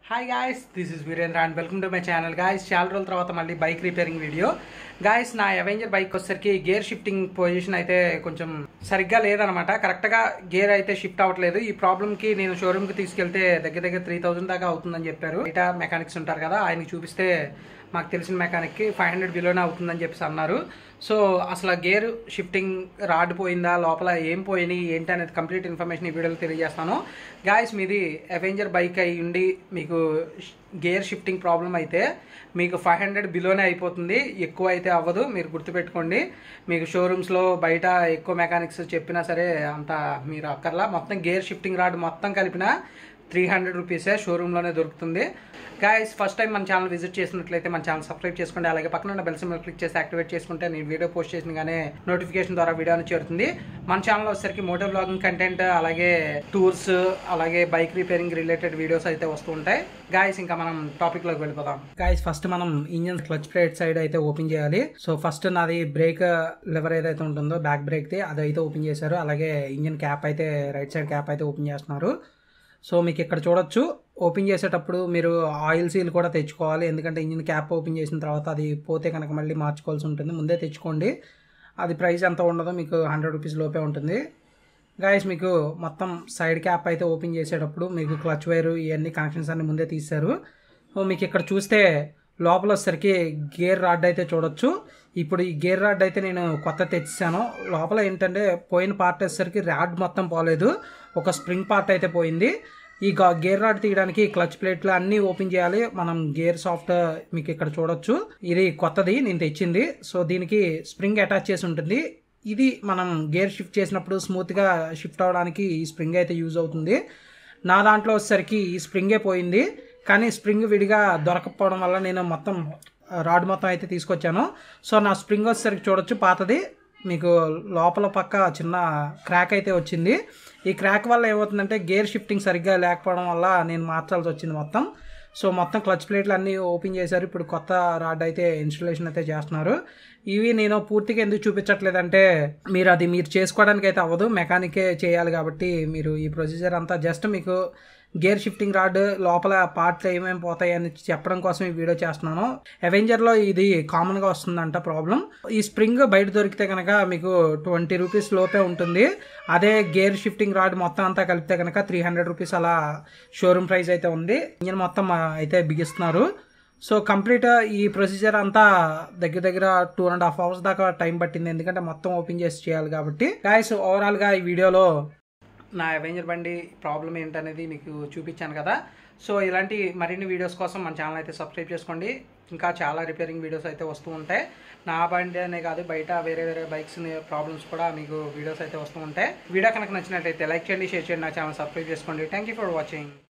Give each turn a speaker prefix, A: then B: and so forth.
A: hi guys this is Virendra and welcome to my channel guys చాలా రోజుల తర్వాత మళ్ళీ బైక్ రిపేరింగ్ వీడియో గాయస్ నా అవెంజర్ బైక్ వచ్చేసరికి గేర్ షిఫ్టింగ్ పొజిషన్ అయితే కొంచెం సరిగ్గా లేదనమాట కరెక్ట్గా గేర్ అయితే షిఫ్ట్ అవ్వట్లేదు ఈ ప్రాబ్లమ్కి నేను షోరూమ్కి తీసుకెళ్తే దగ్గర దగ్గర త్రీ థౌసండ్ దాకా అవుతుందని చెప్పారు బయట మెకానిక్స్ ఉంటారు కదా ఆయనకి చూపిస్తే మాకు తెలిసిన మెకానిక్కి ఫైవ్ హండ్రెడ్ బిలోనే అవుతుందని చెప్పేసి అన్నారు సో అసలు గేర్ షిఫ్టింగ్ రాడ్ పోయిందా లోపల ఏం పోయినాయి ఏంటి అనేది కంప్లీట్ ఇన్ఫర్మేషన్ ఈ వీడియోలో తెలియజేస్తాను గాయస్ మీది అవెంజర్ బైక్ అయి ఉండి మీకు గేర్ షిఫ్టింగ్ ప్రాబ్లం అయితే మీకు ఫైవ్ హండ్రెడ్ బిలోనే అయిపోతుంది ఎక్కువ అయితే అవ్వదు మీరు గుర్తుపెట్టుకోండి మీకు షోరూమ్స్లో బయట ఎక్కువ మెకానిక్స్ చెప్పినా సరే అంత మీరు అక్కర్లా మొత్తం గేర్ షిఫ్టింగ్ రాడ్ మొత్తం కలిపిన త్రీ హండ్రెడ్ రూపీసే షోరూంలోనే దొరుకుతుంది గాయస్ ఫస్ట్ టైం మన ఛానల్ విజిట్ చేసినట్లయితే మన ఛానల్ సబ్స్క్రైబ్ చేసుకోండి అలాగే పక్కన ఉన్న బెల్ సింబల్ క్లిక్ చేసి యాక్టివేట్ చేసుకుంటే నేను వీడియో పోస్ట్ చేసినగానే నోటిఫికేషన్ ద్వారా వీడియో అనేది చేరుతుంది మన ఛానల్ వచ్చేసరికి మోటో బ్లాగింగ్ కంటెంట్ అలాగే టూర్స్ అలాగే బైక్ రిపేరింగ్ రిలేటెడ్ వీడియోస్ అయితే వస్తూ ఉంటాయి గాయస్ ఇంకా మనం టాపిక్ లోకి వెళ్ళిపోదాం గాయస్ ఫస్ట్ మనం ఇంజన్ క్లచ్ ప్లేట్ సైడ్ అయితే ఓపెన్ చేయాలి సో ఫస్ట్ నాది బ్రేక్ లెవర్ ఏదైతే ఉంటుందో బ్యాక్ బ్రేక్ ది అది అయితే ఓపెన్ చేశారు అలాగే ఇంజన్ క్యాప్ అయితే రైట్ సైడ్ క్యాప్ అయితే ఓపెన్ చేస్తున్నారు సో మీకు ఇక్కడ చూడొచ్చు ఓపెన్ చేసేటప్పుడు మీరు ఆయిల్ సీల్ కూడా తెచ్చుకోవాలి ఎందుకంటే ఇంజిన్ క్యాప్ ఓపెన్ చేసిన తర్వాత అది పోతే కనుక మళ్ళీ మార్చుకోవాల్సి ఉంటుంది ముందే తెచ్చుకోండి అది ప్రైస్ ఎంత ఉండదో మీకు హండ్రెడ్ రూపీస్ లోపే ఉంటుంది గాయస్ మీకు మొత్తం సైడ్ క్యాప్ అయితే ఓపెన్ చేసేటప్పుడు మీకు క్లచ్ వైర్ ఇవన్నీ కనెక్షన్స్ అన్ని ముందే తీశారు సో మీకు ఇక్కడ చూస్తే లోపల వచ్చేసరికి గేర్ రాడ్ అయితే చూడొచ్చు ఇప్పుడు ఈ గేర్ రాడ్ అయితే నేను కొత్త తెచ్చాను లోపల ఏంటంటే పోయిన పార్ట్ వచ్చేసరికి రాడ్ మొత్తం పోలేదు ఒక స్ప్రింగ్ పార్ట్ అయితే పోయింది ఈ గా- గేర్ రాడ్ తీయడానికి క్లచ్ ప్లేట్లు అన్నీ ఓపెన్ చేయాలి మనం గేర్ సాఫ్ట్ మీకు ఇక్కడ చూడొచ్చు ఇది కొత్తది నేను తెచ్చింది సో దీనికి స్ప్రింగ్ అటాచ్ చేసి ఉంటుంది ఇది మనం గేర్ షిఫ్ట్ చేసినప్పుడు స్మూత్గా షిఫ్ట్ అవ్వడానికి ఈ స్ప్రింగ్ అయితే యూజ్ అవుతుంది నా దాంట్లో వచ్చేసరికి ఈ స్ప్రింగే పోయింది కానీ స్ప్రింగ్ విడిగా దొరకకపోవడం వల్ల నేను మొత్తం రాడ్ మొత్తం అయితే తీసుకొచ్చాను సో నా స్ప్రింగ్ వచ్చేసరికి చూడొచ్చు పాతది మీకు లోపల పక్క చిన్న క్రాక్ అయితే వచ్చింది ఈ క్రాక్ వల్ల ఏమవుతుందంటే గేర్ షిఫ్టింగ్ సరిగ్గా లేకపోవడం వల్ల నేను మార్చాల్సి వచ్చింది మొత్తం సో మొత్తం క్లచ్ ప్లేట్లు అన్నీ ఓపెన్ చేశారు ఇప్పుడు కొత్త రాడ్ అయితే ఇన్స్టలేషన్ అయితే చేస్తున్నారు ఇవి నేను పూర్తిగా ఎందుకు చూపించట్లేదంటే మీరు అది మీరు చేసుకోవడానికి అయితే అవ్వదు మెకానికే చేయాలి కాబట్టి మీరు ఈ ప్రొసీజర్ అంతా జస్ట్ మీకు గేర్ షిఫ్టింగ్ రాడ్ లోపల పార్ట్లు ఏమేమి పోతాయి అని చెప్పడం కోసం ఈ వీడియో చేస్తున్నాను అవెంజర్లో ఇది కామన్గా వస్తుందంట ప్రాబ్లం ఈ స్ప్రింగ్ బయట దొరికితే కనుక మీకు ట్వంటీ రూపీస్ లోపే ఉంటుంది అదే గేర్ షిఫ్టింగ్ రాడ్ మొత్తం అంతా కలిపితే కనుక త్రీ హండ్రెడ్ రూపీస్ అలా షోరూమ్ ప్రైస్ అయితే ఉంది ఇంజన్ మొత్తం ఆ, అయితే బిగిస్తున్నారు సో కంప్లీట్ ఈ ప్రొసీజర్ అంతా దగ్గర దగ్గర టూ అండ్ హాఫ్ అవర్స్ దాకా టైం పట్టింది ఎందుకంటే మొత్తం ఓపెన్ చేసి చేయాలి కాబట్టి గాయస్ ఓవరాల్గా ఈ వీడియోలో నా అవెంజర్ బండి ప్రాబ్లం ఏంటనేది మీకు చూపించాను కదా సో ఇలాంటి మరిన్ని వీడియోస్ కోసం మన ఛానల్ అయితే సబ్స్క్రైబ్ చేసుకోండి ఇంకా చాలా రిపేరింగ్ వీడియోస్ అయితే వస్తూ ఉంటాయి నా బండి అనే కాదు బయట వేరే వేరే బైక్స్ ప్రాబ్లమ్స్ కూడా మీకు వీడియోస్ అయితే వస్తూ ఉంటాయి వీడియో కనుక నచ్చినట్లయితే లైక్ చేయండి షేర్ చేయండి నా ఛానల్ సబ్స్క్రైబ్ చేసుకోండి థ్యాంక్ యూ ఫర్ వాచింగ్